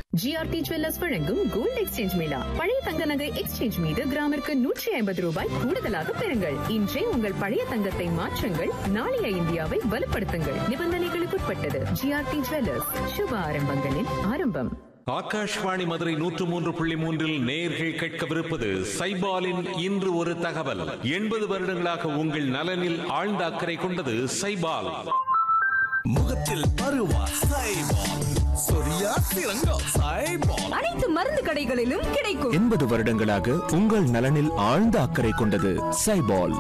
GRT jewellers வழங்கும் gold exchange mela பழைய தங்க நகை எக்ஸ்சேஞ்ச் மீது கிராமிற்கு நூற்றி ஐம்பது ரூபாய் கூடுதலாக பெறுங்கள் இன்றே உங்கள் பழைய தங்கத்தை மாற்றுங்கள் நாளைய இந்தியாவை வலுப்படுத்துங்கள் நிபந்தனைகளுக்குட்பட்டது ஜிஆர்டி ஜுவல்லர்ஸ் சுப ஆரம்பங்களின் ஆரம்பம் ஆகாஷ்வாணி மதுரை நூற்று மூன்று புள்ளி மூன்றில் நேர்கள் கேட்கவிருப்பது சைபாலின் இன்று ஒரு தகவல் எண்பது வருடங்களாக உங்கள் நலனில் ஆழ்ந்த அக்கறை கொண்டது சைபால் முகத்தில் பருவா சைபால் சொரியா சிறங்கம் சைபால் அனைத்து மருந்து கடைகளிலும் கிடைக்கும் எண்பது வருடங்களாக உங்கள் நலனில் ஆழ்ந்த அக்கறை கொண்டது சைபால்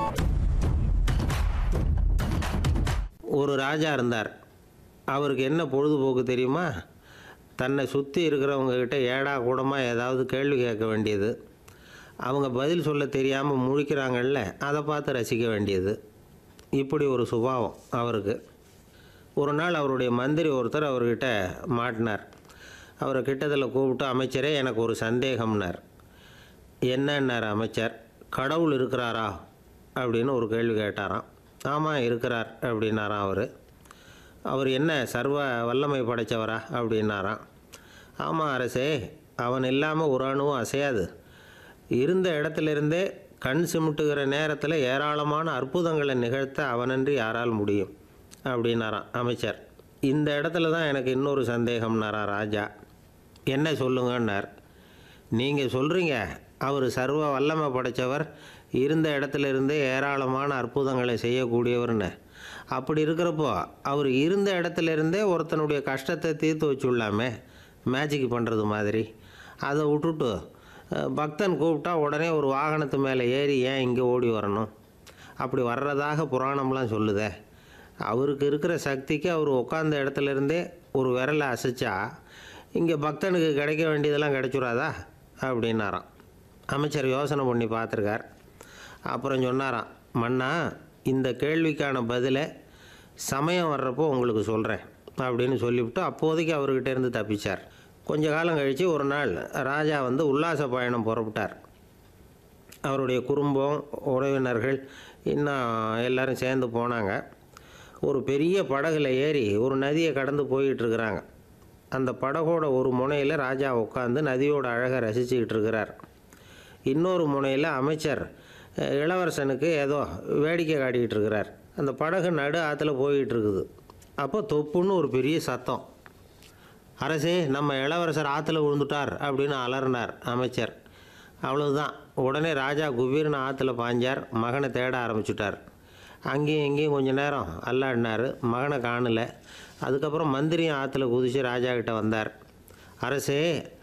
ஒரு ராஜா இருந்தார் அவருக்கு என்ன பொழுதுபோக்கு தெரியுமா தன்னை சுற்றி இருக்கிறவங்க கிட்ட ஏடா கூடமாக ஏதாவது கேள்வி கேட்க வேண்டியது அவங்க பதில் சொல்ல தெரியாமல் முழிக்கிறாங்கல்ல அதை பார்த்து ரசிக்க வேண்டியது இப்படி ஒரு சுபாவம் அவருக்கு ஒரு நாள் அவருடைய மந்திரி ஒருத்தர் அவர்கிட்ட மாட்டினார் அவரை கிட்டத்தில் கூப்பிட்டு அமைச்சரே எனக்கு ஒரு சந்தேகம்னார் என்னன்னார் அமைச்சர் கடவுள் இருக்கிறாரா அப்படின்னு ஒரு கேள்வி கேட்டாராம் ஆமாம் இருக்கிறார் அப்படின்னாராம் அவர் அவர் என்ன சர்வ வல்லமை படைத்தவரா அப்படின்னாராம் ஆமாம் அரசே அவன் இல்லாமல் ஒரு அணுவும் அசையாது இருந்த இடத்துலேருந்தே கண் சிமிட்டுகிற நேரத்தில் ஏராளமான அற்புதங்களை நிகழ்த்த அவனன்றி யாரால் முடியும் அப்படின்னாராம் அமைச்சர் இந்த இடத்துல தான் எனக்கு இன்னொரு சந்தேகம்னாரா ராஜா என்ன சொல்லுங்கன்னார் நீங்கள் சொல்கிறீங்க அவர் சர்வ வல்லமை படைத்தவர் இருந்த இடத்துல இருந்தே ஏராளமான அற்புதங்களை செய்யக்கூடியவர்னு அப்படி இருக்கிறப்போ அவர் இருந்த இடத்துல இருந்தே ஒருத்தனுடைய கஷ்டத்தை தீர்த்து வச்சுள்ளாமே மேஜிக் பண்ணுறது மாதிரி அதை விட்டுட்டு அஹ், பக்தன் கூப்பிட்டா உடனே ஒரு வாகனத்து மேலே ஏறி ஏன் இங்கே ஓடி வரணும் அப்படி வர்றதாக புராணம்லாம் சொல்லுதே அவருக்கு இருக்கிற சக்திக்கு அவர் உட்காந்த இடத்துல இருந்தே ஒரு விரலை அசைச்சா இங்கே பக்தனுக்கு கிடைக்க வேண்டியதெல்லாம் கிடைச்சுடாதா அப்படின்னாராம் அமைச்சர் யோசனை பண்ணி பார்த்துருக்கார் அப்புறம் சொன்னாராம் மன்னா இந்த கேள்விக்கான பதிலை சமயம் வர்றப்போ உங்களுக்கு சொல்கிறேன் அப்படின்னு சொல்லிவிட்டு அப்போதைக்கு அவர்கிட்ட இருந்து தப்பிச்சார் கொஞ்ச காலம் கழித்து ஒரு நாள் ராஜா வந்து உல்லாச பயணம் புறப்பட்டார் அவருடைய குடும்பம் உறவினர்கள் இன்னும் எல்லாரும் சேர்ந்து போனாங்க ஒரு பெரிய படகுல ஏறி ஒரு நதியை கடந்து போயிட்டு இருக்கிறாங்க அந்த படகோட ஒரு முனையில் ராஜா உட்காந்து நதியோட அழகை ரசிச்சுக்கிட்டு இருக்கிறார் இன்னொரு முனையில் அமைச்சர் அஹ், இளவரசனுக்கு ஏதோ வேடிக்கை காட்டிக்கிட்டு இருக்கிறார் அந்த படகு நடு ஆற்றுல போயிட்டு இருக்குது அப்போ தொப்புன்னு ஒரு பெரிய சத்தம் அரசே நம்ம இளவரசர் ஆற்றுல விழுந்துட்டார் அப்படின்னு அலறினார் அமைச்சர் அவ்வளவுதான் உடனே ராஜா குபீர்னு ஆற்றுல பாஞ்சார் மகனை தேட ஆரம்பிச்சுட்டார் அங்கேயும் இங்கேயும் கொஞ்ச நேரம் அல்லாடினார் மகனை காணல அதுக்கப்புறம் மந்திரியும் ஆற்றுல குதித்து ராஜா கிட்ட வந்தார் அரசே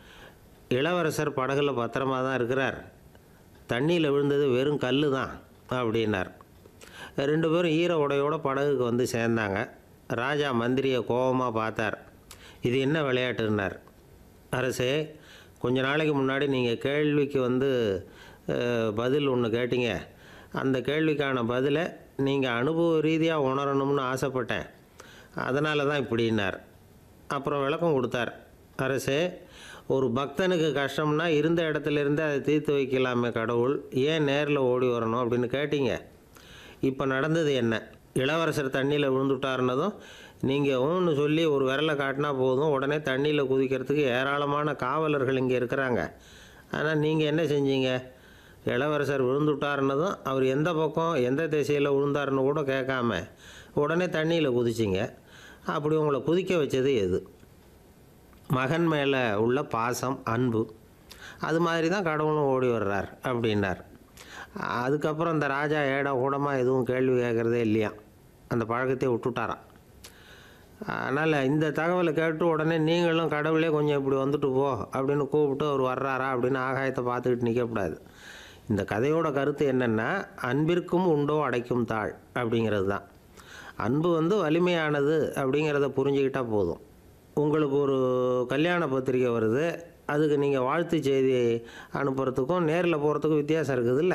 இளவரசர் படகுல பத்திரமா தான் இருக்கிறார் தண்ணியில் விழுந்தது வெறும் கல் தான் அப்படின்னார் ரெண்டு பேரும் ஈர உடையோட படகுக்கு வந்து சேர்ந்தாங்க ராஜா மந்திரியை கோபமாக பார்த்தார் இது என்ன விளையாட்டுன்னார் அரசே கொஞ்ச நாளைக்கு முன்னாடி நீங்கள் கேள்விக்கு வந்து அஹ், பதில் ஒன்று கேட்டீங்க அந்த கேள்விக்கான பதிலை நீங்கள் அனுபவ ரீதியாக உணரணும்னு ஆசைப்பட்டேன் அதனால தான் இப்படின்னார் அப்புறம் விளக்கம் கொடுத்தார் அரசே ஒரு பக்தனுக்கு கஷ்டம்னா இருந்த இடத்துல இருந்து அதை தீர்த்து வைக்கலாமே கடவுள் ஏன் நேரில் ஓடி வரணும் அப்படின்னு கேட்டீங்க இப்போ நடந்தது என்ன இளவரசர் தண்ணியில் விழுந்துட்டாருனதும் நீங்கள் ஊன்னு சொல்லி ஒரு விரலை காட்டினா போதும் உடனே தண்ணியில் குதிக்கிறதுக்கு ஏராளமான காவலர்கள் இங்கே இருக்கிறாங்க ஆனால் நீங்கள் என்ன செஞ்சீங்க இளவரசர் விழுந்துட்டாருனதும் அவர் எந்த பக்கம் எந்த திசையில் விழுந்தாருன்னு கூட கேட்காம உடனே தண்ணியில் குதிச்சிங்க அப்படி உங்களை குதிக்க வச்சது எது மகன் மேலே உள்ள பாசம் அன்பு அது மாதிரி தான் கடவுளும் ஓடி வர்றார் அப்படின்னார் அதுக்கப்புறம் இந்த ராஜா ஏடா கூடமாக எதுவும் கேள்வி கேட்குறதே இல்லையா அந்த பழக்கத்தை விட்டுட்டாராம் அதனால் இந்த தகவலை கேட்டு உடனே நீங்களும் கடவுளே கொஞ்சம் இப்படி வந்துட்டு போ அப்படின்னு கூப்பிட்டு அவர் வர்றாரா அப்படின்னு ஆகாயத்தை பார்த்துக்கிட்டு நிற்கக்கூடாது இந்த கதையோட கருத்து என்னென்னா அன்பிற்கும் உண்டோ அடைக்கும் தாழ் அப்படிங்கிறது தான் அன்பு வந்து வலிமையானது அப்படிங்கிறத புரிஞ்சுக்கிட்டா போதும் உங்களுக்கு ஒரு கல்யாண பத்திரிக்கை வருது அதுக்கு நீங்கள் வாழ்த்து செய்தி அனுப்புறதுக்கும் நேரில் போகிறதுக்கும் வித்தியாசம் இருக்குதுல்ல